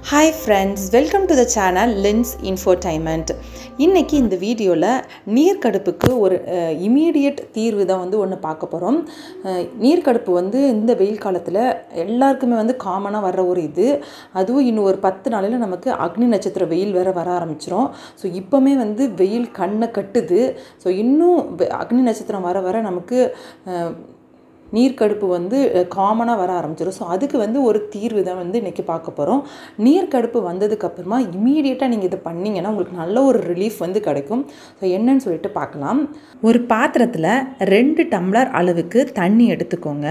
hi friends welcome to the channel Lens Infotainment இன்றைக்கி இந்த வீடியோவில் நீர்க்கடுப்புக்கு ஒரு இமீடியட் தீர்வு தான் வந்து ஒன்று பார்க்க போகிறோம் நீர்க்கடுப்பு வந்து இந்த வெயில் காலத்தில் எல்லாருக்குமே வந்து காமனாக வர்ற ஒரு இது அதுவும் இன்னும் ஒரு பத்து நாளில் நமக்கு அக்னி நட்சத்திர வெயில் வேறு வர ஆரம்பிச்சிரும் ஸோ இப்போமே வந்து வெயில் கண்ணை கட்டுது ஸோ இன்னும் வெ- அக்னி நட்சத்திரம் வர வர நமக்கு அஹ், நீர்க்கடுப்பு வந்து காமனாக வர ஆரம்பிச்சிடும் ஸோ அதுக்கு வந்து ஒரு தீர்வு தான் வந்து இன்றைக்கி பார்க்க போகிறோம் நீர்க்கடுப்பு வந்ததுக்கப்புறமா இமீடியட்டாக நீங்கள் இதை பண்ணீங்கன்னா உங்களுக்கு நல்ல ஒரு ரிலீஃப் வந்து கிடைக்கும் ஸோ என்னன்னு சொல்லிட்டு பார்க்கலாம் ஒரு பாத்திரத்தில் ரெண்டு டம்ளர் அளவுக்கு தண்ணி எடுத்துக்கோங்க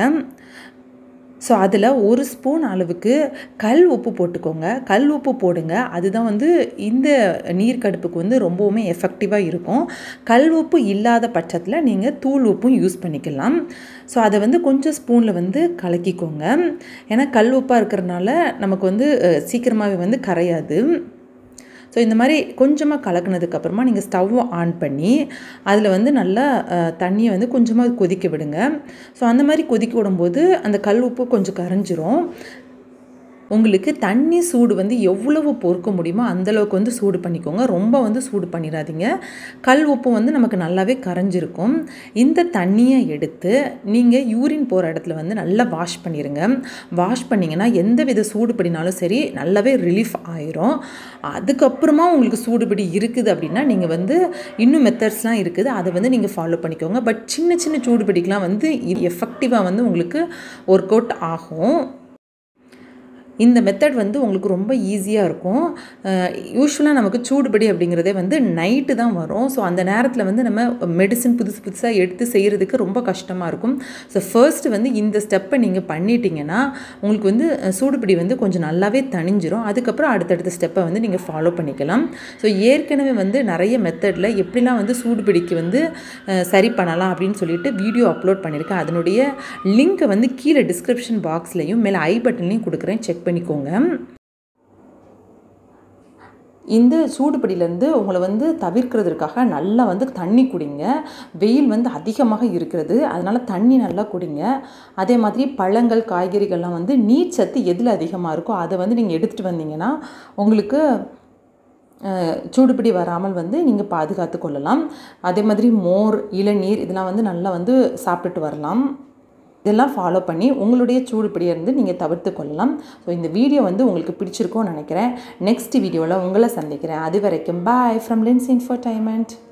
ஸோ அதில் ஒரு ஸ்பூன் அளவுக்கு கல் உப்பு போட்டுக்கோங்க கல் உப்பு போடுங்க அதுதான் வந்து இந்த நீர்க்கடுப்புக்கு வந்து ரொம்பவுமே எஃபெக்டிவாக இருக்கும் கல் உப்பு இல்லாத பட்சத்தில் நீங்கள் தூள் உப்பும் யூஸ் பண்ணிக்கலாம் ஸோ அதை வந்து கொஞ்சம் ஸ்பூனில் வந்து கலக்கிக்கோங்க ஏன்னா கல் உப்பாக இருக்கிறனால நமக்கு வந்து அஹ், சீக்கிரமாகவே வந்து கரையாது ஸோ இந்த மாதிரி கொஞ்சமாக கலக்குனதுக்கப்புறமா நீங்கள் ஸ்டவ் ஆன் பண்ணி அதில் வந்து நல்லா அஹ், தண்ணியை வந்து கொஞ்சமாக கொதிக்க விடுங்க ஸோ அந்த மாதிரி கொதிக்க விடும்போது அந்த கல் உப்பு கொஞ்சம் கரைஞ்சிரும் உங்களுக்கு தண்ணி சூடு வந்து எவ்வளவு பொறுக்க முடியுமோ அந்தளவுக்கு வந்து சூடு பண்ணிக்கோங்க ரொம்ப வந்து சூடு பண்ணிடாதீங்க கல் உப்பு வந்து நமக்கு நல்லாவே கரைஞ்சிருக்கும் இந்த தண்ணியை எடுத்து நீங்கள் யூரின் போகிற இடத்துல வந்து நல்லா வாஷ் பண்ணிடுங்க வாஷ் பண்ணிங்கன்னா எந்த வித சூடுபடினாலும் சரி நல்லாவே ரிலீஃப் ஆயிரும் அதுக்கப்புறமா உங்களுக்கு சூடுபடி இருக்குது அப்படின்னா நீங்கள் வந்து இன்னும் மெத்தட்ஸ்லாம் இருக்குது அதை வந்து நீங்கள் ஃபாலோ பண்ணிக்கோங்க பட் சின்ன சின்ன சூடுபடிக்கெலாம் வந்து இது எஃபெக்டிவாக வந்து உங்களுக்கு ஒர்க் அவுட் ஆகும் இந்த மெத்தட் வந்து உங்களுக்கு ரொம்ப ஈஸியாக இருக்கும் யூஸ்வலாக நமக்கு சூடுபடி அப்படிங்கிறதே வந்து நைட்டு தான் வரும் ஸோ அந்த நேரத்தில் வந்து நம்ம மெடிசன் புதுசு புதுசாக எடுத்து செய்கிறதுக்கு ரொம்ப கஷ்டமாக இருக்கும் ஸோ ஃபர்ஸ்ட் வந்து இந்த ஸ்டெப்பை நீங்கள் பண்ணிட்டீங்கன்னா உங்களுக்கு வந்து அஹ், சூடுபிடி வந்து கொஞ்சம் நல்லாவே தணிஞ்சிரும் அதுக்கப்புறம் அடுத்தடுத்த ஸ்டெப்பை வந்து நீங்கள் ஃபாலோ பண்ணிக்கலாம் ஸோ ஏற்கனவே வந்து நிறைய மெத்தடில் எப்படிலாம் வந்து சூடுபிடிக்கு வந்து அஹ், சரி பண்ணலாம் அப்படின்னு சொல்லிட்டு வீடியோ அப்லோட் பண்ணியிருக்கேன் அதனுடைய லிங்க்கை வந்து கீழே டிஸ்கிரிப்ஷன் பாக்ஸ்லையும் மேலே ஐ பட்டன்லையும் கொடுக்குறேன் செக் பண்ணிக்கோங்க இந்த சூடுபடியிலேருந்து உங்களை வந்து தவிர்க்கிறதுக்காக நல்லா வந்து தண்ணி குடிங்க வெயில் வந்து அதிகமாக இருக்கிறது அதனால் தண்ணி நல்லா குடிங்க அதே மாதிரி பழங்கள் காய்கறிகள்லாம் வந்து நீர் சத்து எதில் அதிகமாக இருக்கோ அதை வந்து நீங்கள் எடுத்துகிட்டு வந்தீங்கன்னா உங்களுக்கு அஹ், சூடுபிடி வராமல் வந்து நீங்கள் பாதுகாத்து கொள்ளலாம் அதே மாதிரி மோர் இளநீர் இதெல்லாம் வந்து நல்லா வந்து சாப்பிட்டுட்டு வரலாம் இதெல்லாம் ஃபாலோ பண்ணி உங்களுடைய சூடுபிடியை இருந்து நீங்கள் தவிர்த்து கொள்ளலாம் ஸோ இந்த வீடியோ வந்து உங்களுக்கு பிடிச்சிருக்கும்னு நினைக்கிறேன் நெக்ஸ்ட் வீடியோவில் உங்களை சந்திக்கிறேன் அது வரைக்கும் பாய் ஃப்ரம் லென்ஸ் இன்ஃபர்டைன்மெண்ட்